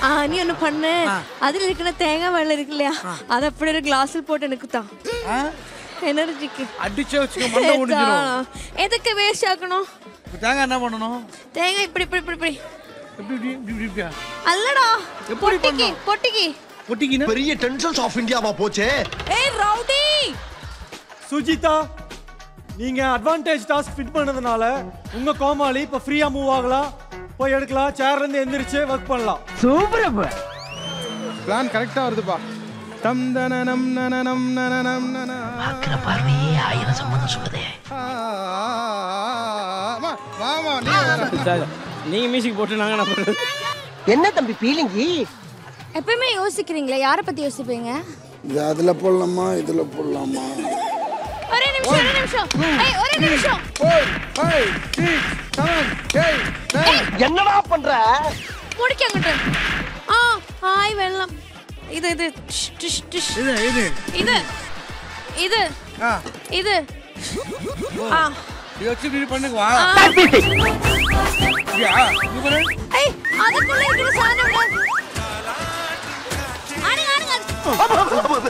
ஆ நீ ஒண்ணு பண்ணு அதுல இருக்கிற தேங்காய் வெள்ளம் இருக்கு இல்லையா அதை அப்படி ஒரு கிளாஸில் போட்டு எனக்கு தான் எனர்ஜிக்கு அடிச்சே வச்சுக்க மண்டை முடிஞ்சிடும் எதுக்கு வேஸ்ட் ஆக்கணும் இப்ப தேங்காய் என்ன பண்ணணும் தேங்காய் இப்படி இப்படி இப்படி இப்படி எப்படி இப்படி இப்படி இப்படி இப்படியா அல்லடா எப்படி பொட்டிக்கு பொட்டிக்கு பொட்டிக்கின்னு பெரிய டென்ஷன்ஸ் ஆஃப் இந்தியாவா போச்சே ஏய் ரவுடி சுஜிதா நீங்க அட்வான்டேஜ் டாஸ்க் ஃபிட் பண்ணதுனால உங்க கோமாளி இப்ப ஃப்ரீயா மூவ் ஆகலாம் போய் எடுக்கலாம் சேர்ல இருந்து எந்திரிச்சு ஒர்க் பண்ணலாம் பிளான் கரெக்டா வருதுப்பா டம் தனனம் நனனம் நனனம் நன பார்க்கிற பார்வையே ஆயிரம் சம்மந்தம் சொல்லுதே ஆமா வாமா நீ வர. நீங்க மியூசிக் போட்டு நாங்க என்ன பண்றது என்ன தம்பி பீலிங்கி எப்பயுமே யோசிக்கிறீங்களா யாரை பத்தி யோசிப்பீங்க இது அதுல போடலாமா இதுல போடலாமா ஒரே நிமிஷம் ஒரே நிமிஷம் ஏய் ஒரே நிமிஷம் Four, five, six, seven, eight, nine. என்னடா பண்ற முடிக்க அங்கிட்டு ஆ ஹாய் வெள்ளம் இது இது டிஷ், டிஷ், டிஷ். இது இது இது இது ஆ இது ஆ இதை வச்சு இப்படி பண்ணுங்க வா ஆ. இப்படியா இங்க பாரு ஏய் அதுக்குள்ள இருக்கிற சாதனம் விடு. ஆடுங்க ஆடுங்க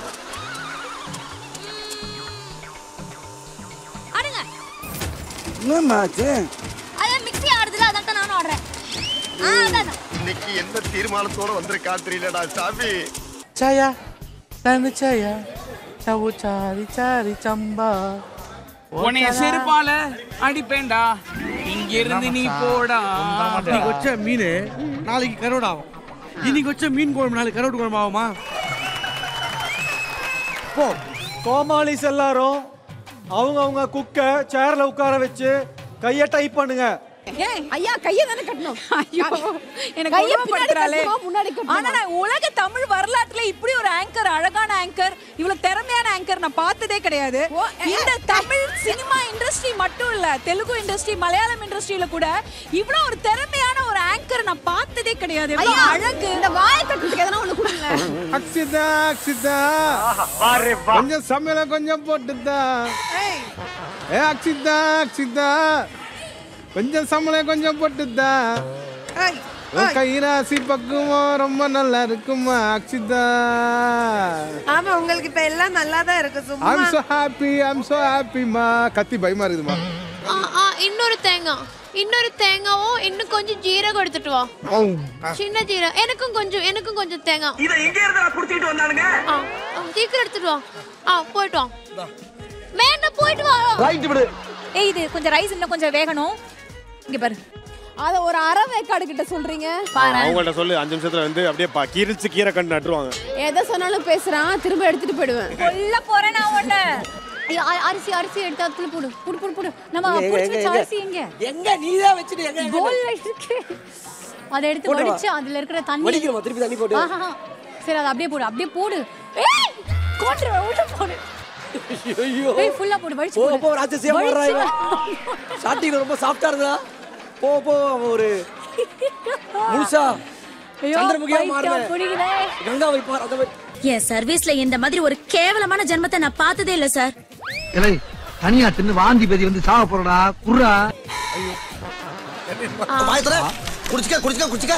ஆடுங்க என்னமாச்சு அதான் மிக்ஸி ஆடுதுல அதான் தான் நானும் ஆடுறேன் ஆ அதான் அதான். இன்னைக்கு என்ன தீர்மானத்தோட வந்திருக்கா தெரியலடா சாமி சாயா நான் சாயா சவு சாரி சாரி சம்பா உன்னைய செருப்பால அடிப்பேன்டா இங்க இருந்து நீ போடா இன்னைக்கு வச்ச மீன் நாளைக்கு கரோடு ஆகும் இன்னைக்கு வச்ச மீன் குழம்பு நாளைக்கு கரோடு குழம்பு ஆகுமா போ கோமாளிஸ் எல்லாரும் அவங்க அவங்க குக்க சேர்ல உட்கார வச்சு கைய டைப் பண்ணுங்க ஐயா கைய தானே கட்டணும் ஐயோ எனக்கு கைய உருவப்படுத்துறாளே. பின்னாடி கட்டணுமா, முன்னாடி கட்டணுமா? ஆனா நான் உலக தமிழ் வரலாற்றுல இப்படி ஒரு ஆங்கர் அழகான ஆங்கர் இவ்வளவு திறமையான ஆங்கர் நான் பார்த்ததே கிடையாது இந்த தமிழ் சினிமா இண்டஸ்ட்ரி மட்டும் இல்ல தெலுங்கு இண்டஸ்ட்ரி மலையாளம் இண்டஸ்ட்ரியில கூட இவ்வளவு ஒரு திறமையான ஒரு ஆங்கர் நான் பார்த்ததே கிடையாது எவ்வளவு ஐயா, அழகு இந்த வாயை கட்டுறதுக்கு எதனா ஒண்ணு கொடுங்க அக்ஷிதா அக்ஷிதா கொஞ்சம் சமையல கொஞ்சம் போட்டுதா ஏ அக்ஷிதா அக்ஷிதா கொஞ்சம் சமையல கொஞ்சம் போட்டுதா உன் கைராசி பக்குவம் ரொம்ப நல்லா இருக்குமா அக்ஷிதா ஆமா உங்களுக்கு இப்ப எல்லாம் நல்லா தான் இருக்கு I'm so happy I'm so happy மா கத்தி பயமா இருக்குதுமா ஆ ஆ இன்னொரு தேங்காய் இன்னொரு தேங்காவும் இன்னும் கொஞ்சம் ஜீரகம் எடுத்துட்டு வா சின்ன ஜீரகம் எனக்கும் கொஞ்சம் எனக்கும் கொஞ்சம் தேங்காய் இத எங்க இருந்து குடிச்சிட்டு வந்தானுங்க ஆ ஆ, சீக்கிரம் எடுத்துட்டு வா ஆ போயிட்டு வா வேண்டாம் போயிட்டு வா ரைட் விடு ஏய் இது கொஞ்சம் ரைஸ் இன்னும் கொஞ்சம் வேகணும் இங்க பாரு அத ஒரு அரை வேக்காடு கிட்ட சொல்றீங்க அவங்கள்ட்ட சொல்லு அஞ்சு நிமிஷத்துல வந்து அப்படியே பா- கீரிச்சு கீரை கண்டு நட்டுருவாங்க எதை சொன்னாலும் பேசுறான் திரும்ப எடுத்துட்டு போயிடுவேன் கொல்ல போறேன் நான் உன்னை ஐயோ, அ- அரிசி அரிசி எடுத்து அதுல போடு புடு புடு புடு நம்ம புடிச்சு வச்ச அரிசி எங்க எங்க நீதான் வச்சுட்டு எங்க போல்ல இருக்கு அதை எடுத்து வடிச்சு அதுல இருக்கிற தண்ணி வடிக்கிறோம் திருப்பி தண்ணி போட்டு ஆஹா சரி அதை அப்படியே போடு அப்படியே போடு ஏய் கோட்ரு உள்ள போடு ஐயோ ஏய் ஃபுல்லா போடு வடிச்சு போ போடு போ ராட்சசியா போடுறா இவன் ஸ்டார்டிங்ல ரொம்ப சாஃப்டா இருந்தா போ போ அவன் ஒரு முழுசா ஐயோ சந்திரமுகியா பைத்தியம் மாறுன பிடிக்கல கங்கா வைப்பார் அந்த மாதிரி என் சர்வீஸ்ல இந்த மாதிரி ஒரு கேவலமான ஜென்மத்தை நான் பார்த்ததே இல்ல சார் தனியா தின்னு வாந்தி பேதி வந்து சாவ போறடா குர்ரா வாயத்துல குடிச்சுக்க குடிச்சுக்க குடிச்சுக்க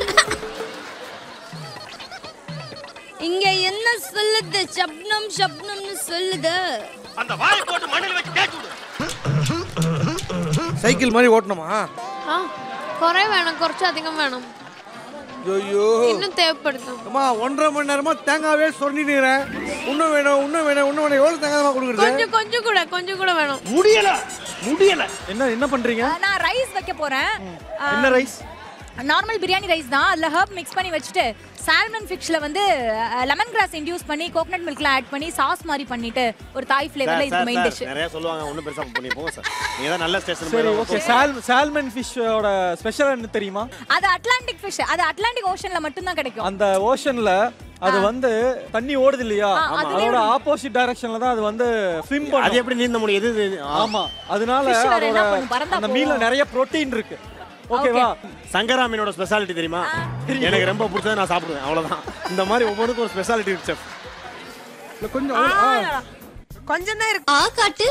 இங்க என்ன சொல்லுது சப்னம் சப்னம்னு சொல்லுது அந்த வாயை போட்டு மண்ணில் வச்சு தேய்ச்சு விடு சைக்கிள் மாதிரி ஓட்டணுமா ஆ குறை வேணும் குறைச்சு அதிகம் வேணும் ஐயோ இன்னும் தேவைப்படுத்தும் அம்மா ஒன்றரை மணி நேரமா தேங்காவே சொன்னிடுறேன் இன்னும் வேணும் இன்னும் வேணும் இன்னும் வேணும் எவ்வளவு தேங்காய் கொடுக்குறது கொஞ்சம் கொஞ்சம் கூட கொஞ்சம் கூட வேணும் முடியல முடியல என்ன என்ன பண்றீங்க நான் ரைஸ் வைக்க போறேன் என்ன ரைஸ் நார்மல் பிரியாணி ரைஸ் தான் அதுல ஹர்ப் மிக்ஸ் பண்ணி வச்சுட்டு சால்மன் ஃபிஷ்ல வந்து லெமன் கிராஸ் இன்டியூஸ் பண்ணி கோகனட் மில்க்ல ஆட் பண்ணி சாஸ் மாதிரி பண்ணிட்டு ஒரு தாய் ஃப்ளேவர்ல இது மெயின் டிஷ் நிறைய சொல்லுவாங்க ஒன்றும் பெருசா பண்ணி போங்க சார் நீங்க தான் நல்ல ஸ்டேஷன் சரி ஓகே சால் சால்மன் ஃபிஷ்ஷோட ஸ்பெஷல் என்ன தெரியுமா அது அட்லாண்டிக் ஃபிஷ் அது அட்லாண்டிக் ஓஷன்ல மட்டும் தான் கிடைக்கும் அந்த ஓஷன்ல அது வந்து தண்ணி ஓடுது இல்லையா ஆ, அதுலயே அதோட ஆப்போசிட் டைரக்ஷன்ல தான் அது வந்து ஸ்விம் அது பண்ணும் எப்படி நீந்த முடியும் எது இது? ஆ. ஆமா அதனால Fish வேற என்ன அதோட பண்ணும்? பறந்தா அந்த மீன்ல போகும். நிறைய புரோட்டீன் இருக்கு ஓகேவா சங்கரா மீனோட ஸ்பெஷாலிட்டி தெரியுமா எனக்கு ரொம்ப பிடிச்சது நான் சாப்பிடுவேன் அவ்வளவுதான் இந்த மாதிரி ஒவ்வொருக்கும் ஒரு ஸ்பெஷாலிட்டி இருக்கு chef. கொஞ்சம் கொஞ்சம் தான் இருக்கு ஆ காட்டு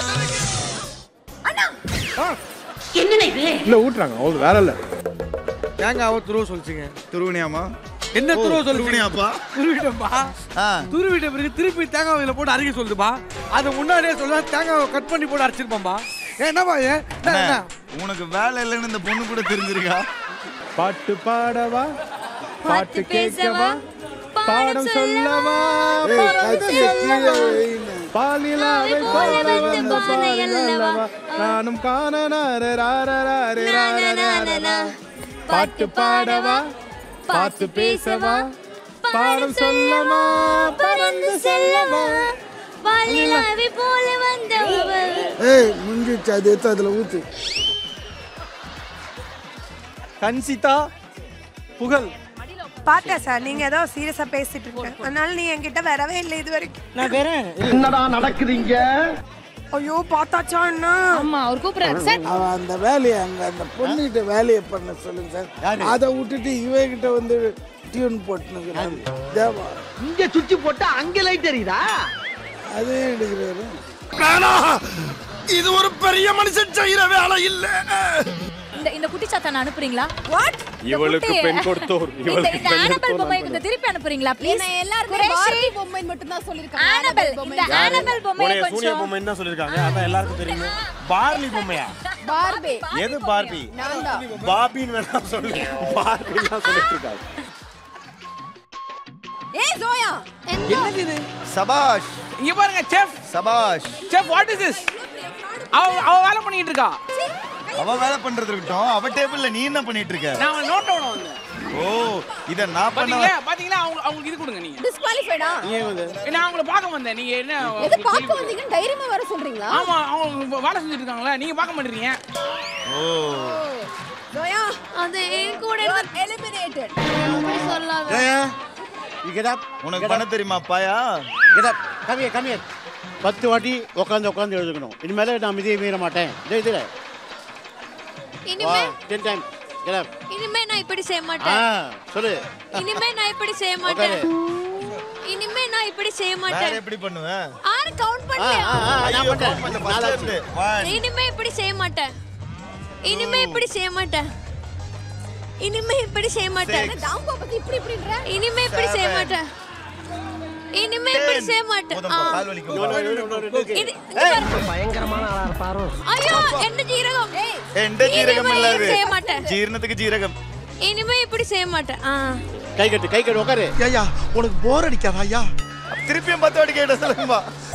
இல்ல ஊட்டுறாங்க அவ்வளவு வேற இல்ல தேங்காவை துருவ சொல்லிச்சுங்க துருவணியாமா என்ன ஓ, துருவ சொல்லி துருவணியாப்பா? துருவிட்டப்பா துருவிட்ட பிறகு திருப்பி தேங்காய் இதில் போட்டு அரைக்க சொல்லுதுப்பா அது முன்னாடியே சொல்ல தேங்காவை கட் பண்ணி போட்டு அரைச்சிருப்பாம்பா ஏன் என்னப்பா ஏன் என்ன, என்ன உனக்கு வேலை இல்லைன்னு இந்த பொண்ணு கூட தெரிஞ்சிருக்கா பாட்டு பாடவா பாட்டு கேட்கவா பாடம் சொல்லவா ஏய், கத்திய கீழே வைன்னு. பாலிலாவை போல வந்த பாடலவா நானும் காண நார ரார ராரே ரார ராரா. பாட்டு பாடவா பாட்டு பேசவா பாடம் சொல்லவா பறந்து செல்லவா வாலிலாவை போல வந்தவள் ஏய் முடிஞ்சிச்சு அது எடுத்து அதில் ஊத்து கன்சிதா புகழ் பார்த்தேன் சார் நீங்க ஏதோ சீரியஸா பேசிட்டு இருக்கீங்க அதனால நீ என்கிட்ட வரவே இல்லை இது வரைக்கும் நான் வரேன் என்னடா நடக்குதுங்க ஐயோ பார்த்தாச்சா என்ன ஆமா அவர் கூப்பிடுறாரு சார் அவன் அந்த வேலையை அங்க அந்த பொண்ணுகிட்ட வேலையை பண்ண சொல்லுங்க சார் அதை விட்டுட்டு இவகிட்ட வந்து டியூன் போட்டுனுக்குறாரு தேவா இங்க சுவிட்ச் போட்டா அங்க லைட் தெரியுதா அதே எடுக்கிறாரு இது ஒரு பெரிய மனுஷன் செய்யற வேலை இல்ல இந்த இந்த குட்டி சாத்தான அனுப்புறீங்களா வாட் இவளுக்கு பெண் கொடுத்தோர் இந்த இவளுக்கு இந்த பெண் ஆனபல் பொம்மையை கொடுத்தோர் கொஞ்சம் திருப்பி அனுப்புறீங்களா ப்ளீஸ் எல்லாருமே பார்பி பொம்மை மட்டும் தான் சொல்லிருக்காங்க ஆனபல் இந்த ஆனபல் பொம்மையை உடைய சூனிய கொஞ்சம் பொம்மை என்ன சொல்லிருக்காங்க அதான் எல்லாருக்கும் தெரியும் பார்லி பொம்மையா பார்பி எது பார்பி நான் தான் பாபின்னு வேணா சொல்லு பார்பிலாம் சொல்லிட்டு இருக்காங்க ஏய் ஜோயா என்னது இது சபாஷ் இங்க பாருங்க செஃப் சபாஷ் செஃப் வாட் இஸ் திஸ் அவ அவ வேலை பண்ணிட்டு இருக்கா அவ வேலை பண்றது இருக்கட்டும் அவ டேபிள்ல நீ என்ன பண்ணிட்டு இருக்க நான் நோட் டவுன் வந்தேன் ஓ இத நான் பண்ண பாத்தீங்களா பாத்தீங்களா அவங்க அவங்களுக்கு இது கொடுங்க நீங்க டிஸ்குவாலிஃபைடா நான் அவங்கள பார்க்க வந்தேன் நீங்க என்ன எது உங்களுக்கு பார்க்க சொல்லி- வந்தீங்கன்னு தைரியமா வர சொல்றீங்களா ஆமா அவங்க வேலை செஞ்சுட்டு இருக்காங்களா நீங்க பார்க்க மாட்டேறீங்க ஓ ஜோயா அது என் கூட எலிமினேட்டட் அப்படி சொல்லாத உனக்கு பண்ண தெரியுமா பாயா கம்மியர் கம்மியர் பத்து வாட்டி உட்காந்து உட்காந்து எழுதுக்கணும் இனிமேல நான் மிதியை மீற மாட்டேன் இதே இதுல இனிமே டென் டைம் இனிமே நான் இப்படி செய்ய ஆ மாட்டேன் சொல்லு இனிமே நான் இப்படி செய்ய மாட்டேன் உட்காரு. இனிமே நான் இப்படி செய்ய வேற மாட்டேன் எப்படி பண்ணுவ ஆறு கவுண்ட் ஆ, பண்ணல ஆ, ஆ, நான் ஐயோ, பண்றேன். கொஞ்சம் first ல இருந்து. One. இனிமே இப்படி செய்ய மாட்டேன் இனிமே இப்படி செய்ய மாட்டேன் இனிமே இப்படி செய்ய மாட்டேன் Six. டாம்பா பத்தி இப்படி இப்படின்ற இனிமே இப்படி செய்ய Seven. மாட்டேன் இனிமே இப்படி செய்ய மாட்டேன் போதும்பா, ஆ. கால் வலிக்கும் இது- இங்க பாரு. பயங்கரமான ஆளா இருப்பாரோ ஐயோ என்ன ஜீரகம் எந்த ஜீரகம் இனிமே இல்லாது செய்ய மாட்டேன் ஜீரணத்துக்கு ஜீரகம் இனிமே இப்படி செய்ய மாட்டேன் ஆ கை கட்டு கை கட்டு உட்காரு ஐயா உனக்கு போர் அடிக்காதா ஐயா திருப்பியும் பத்து வாட்டி கேட்ட சொல்லுங்கப்பா